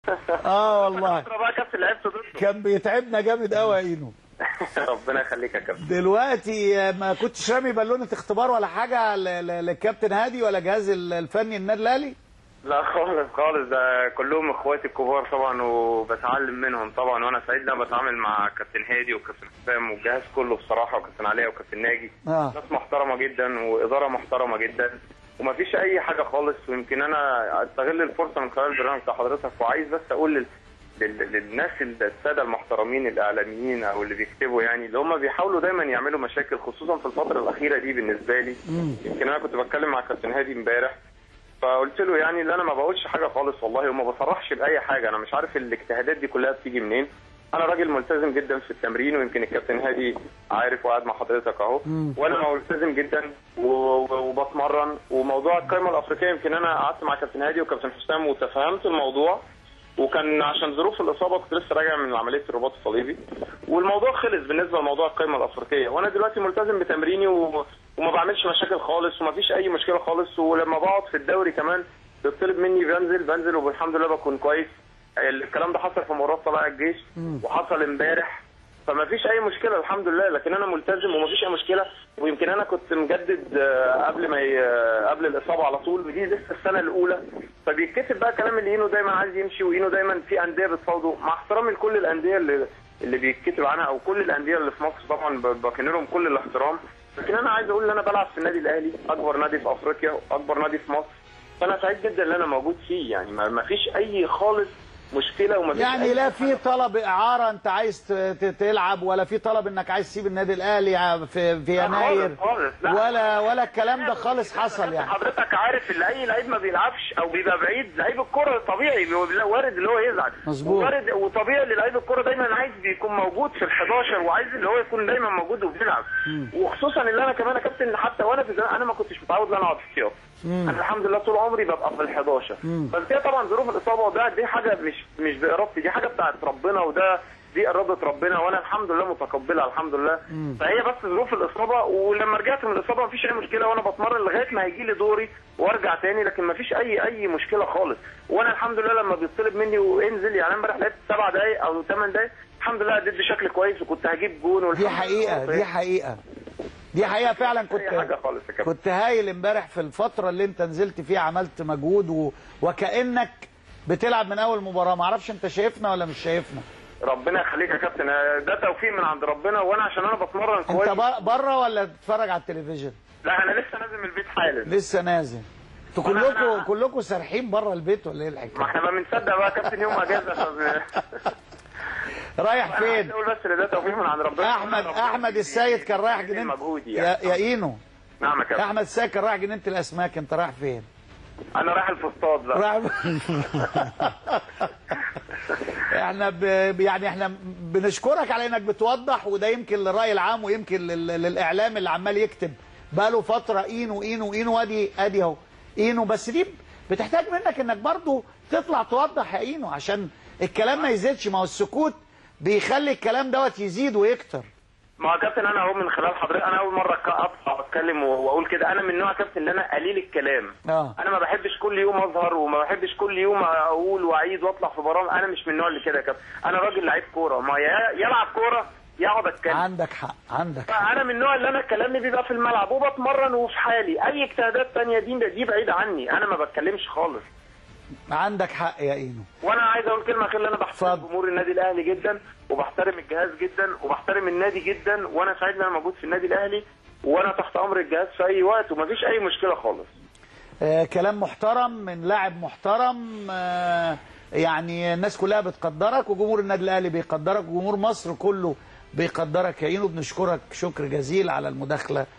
اه والله فتره بقى كابتن لعبت ضده كان بيتعبنا جامد قوي يا اينو ربنا يخليك يا كابتن دلوقتي ما كنتش رامي بالونه اختبار ولا حاجه ل- ل- للكابتن هادي ولا جهاز ال- الفني النادي الاهلي لا خالص خالص ده كلهم اخواتي الكبار طبعا وبتعلم منهم طبعا وانا سعيد ان انا بتعامل مع كابتن هادي وكابتن حسام والجهاز كله بصراحه وكابتن عليا وكابتن ناجي اه ناس محترمه جدا واداره محترمه جدا ومفيش اي حاجه خالص ويمكن انا استغل الفرصه من خلال البرنامج بتاع حضرتك وعايز بس اقول لل... لل... للناس الساده المحترمين الاعلاميين او اللي بيكتبوا يعني اللي هم بيحاولوا دايما يعملوا مشاكل خصوصا في الفتره الاخيره دي بالنسبه لي يمكن انا كنت بتكلم مع كابتن هادي امبارح فقلت له يعني اللي انا ما بقولش حاجه خالص والله وما بصرحش باي حاجه انا مش عارف الاجتهادات دي كلها بتيجي منين انا راجل ملتزم جدا في التمرين ويمكن الكابتن هادي عارف وقاعد مع حضرتك اهو وانا ملتزم جدا و- و- وبتمرن وموضوع القائمه الافريقيه يمكن انا قعدت مع كابتن هادي وكابتن حسام وتفهمت الموضوع وكان عشان ظروف الاصابه كنت لسه راجع من عمليه الرباط الصليبي والموضوع خلص بالنسبه لموضوع القائمه الافريقيه وانا دلوقتي ملتزم بتمريني و... وما بعملش مشاكل خالص ومفيش اي مشكله خالص ولما بقعد في الدوري كمان بيطلب مني بنزل بنزل والحمد لله بكون كويس الكلام ده حصل في مباراه طلائع الجيش وحصل امبارح فما فيش اي مشكله الحمد لله لكن انا ملتزم وما فيش اي مشكله ويمكن انا كنت مجدد آه، قبل ما ي- آه، قبل الاصابه على طول ودي لسه السنه الاولى فبيتكتب بقى كلام اللي اينو دايما عايز يمشي واينو دايما في انديه بتفاوضه مع احترامي لكل الانديه اللي اللي بيتكتب عنها او كل الانديه اللي في مصر طبعا ب- بكن لهم كل الاحترام لكن انا عايز اقول ان انا بلعب في النادي الاهلي اكبر نادي في افريقيا واكبر نادي في مصر فانا سعيد جدا ان انا موجود فيه يعني ما ما فيش اي خالص مشكله وما فيش يعني أي لا في طلب اعاره انت عايز ت- ت- تلعب ولا في طلب انك عايز تسيب النادي اهلي في في لا يناير خالص خالص لا. ولا ولا الكلام ده خالص حصل يعني حضرتك عارف ان اي لعيب ما بيلعبش او بيبقى بعيد لعيب الكوره طبيعي بيبقى وارد اللي هو يزعل مظبوط. وارد وطبيعي اللي لعيب الكوره دايما عايز يكون موجود في ال11 وعايز اللي هو يكون دايما موجود وبيلعب وخصوصا اللي انا كمان يا كابتن حتى وانا في الزمالك انا ما كنتش متعود ان انا اقعد في احتياط انا الحمد لله طول عمري ببقى في ال11 بس هي طبعا ظروف الاصابه وده دي حاجه مش مش بارادتي دي حاجه بتاعت ربنا وده دي اراده ربنا وانا الحمد لله متقبلها الحمد لله فهي بس ظروف الاصابه ولما رجعت من الاصابه مفيش اي مشكله وانا بتمرن لغايه ما هيجي لي دوري وارجع تاني لكن مفيش اي اي مشكله خالص وانا الحمد لله لما بيطلب مني وانزل يعني أنا امبارح لعبت سبع دقائق او ثمان دقائق الحمد لله اديت بشكل كويس وكنت هجيب جون والحمد دي لله حقيقه خلاص دي حقيقه دي حقيقه فعلا اي حاجه كنت خالص يا كابتن كنت هايل امبارح في الفتره اللي انت نزلت فيها عملت مجهود و... وكانك بتلعب من اول مباراه ما اعرفش انت شايفنا ولا مش شايفنا ربنا يخليك يا كابتن ده توفيق من عند ربنا وانا عشان انا بتمرن انت كويس بر- بره ولا بتتفرج على التلفزيون لا انا لسه نازل من البيت حالا لسه نازل انتوا وأنا- كلكم أنا- كلكم سارحين بره البيت ولا ايه ما الحكايه احنا ما بنصدق بقى يا كابتن يوم اجازه عشان رايح أنا عايز فين اقول بس ان ده توفيق من عند ربنا احمد ربنا احمد السيد كان رايح يديني جنينه مجهودي يا, يعني يا اينو نعم يا كابتن احمد السيد كان رايح جنينه الاسماك انت رايح فين انا رايح الفسطاط بقى رايح احنا ب... يعني احنا بنشكرك على انك بتوضح وده يمكن للراي العام ويمكن لل... للاعلام اللي عمال يكتب بقاله فتره اينو اينو اينو ادي ادي اهو اينو بس دي بتحتاج منك انك برضو تطلع توضح يا اينو عشان الكلام ما يزيدش ما هو السكوت بيخلي الكلام دوت يزيد ويكتر ما هو كابتن انا اهو من خلال حضرتك انا اول مره ك- اطلع واتكلم و- واقول كده انا من نوع كابتن اللي انا قليل الكلام اه انا ما بحبش كل يوم اظهر وما بحبش كل يوم اقول واعيد واطلع في برامج انا مش من النوع اللي كده يا كابتن انا راجل لعيب كوره ما يا- يلعب كوره يقعد اتكلم عندك حق عندك حق فانا من النوع اللي انا كلامي بيبقى في الملعب وبتمرن وفي حالي اي اجتهادات تانية دي دي بعيده عني انا ما بتكلمش خالص عندك حق يا اينو وانا عايز اقول كلمه اخيره اللي انا بحترم اتفضل. جمهور النادي الاهلي جدا وبحترم الجهاز جدا وبحترم النادي جدا وانا سعيد ان انا موجود في النادي الاهلي وانا تحت امر الجهاز في اي وقت ومفيش اي مشكله خالص آه كلام محترم من لاعب محترم آه يعني الناس كلها بتقدرك وجمهور النادي الاهلي بيقدرك وجمهور مصر كله بيقدرك يا اينو بنشكرك شكر جزيل على المداخله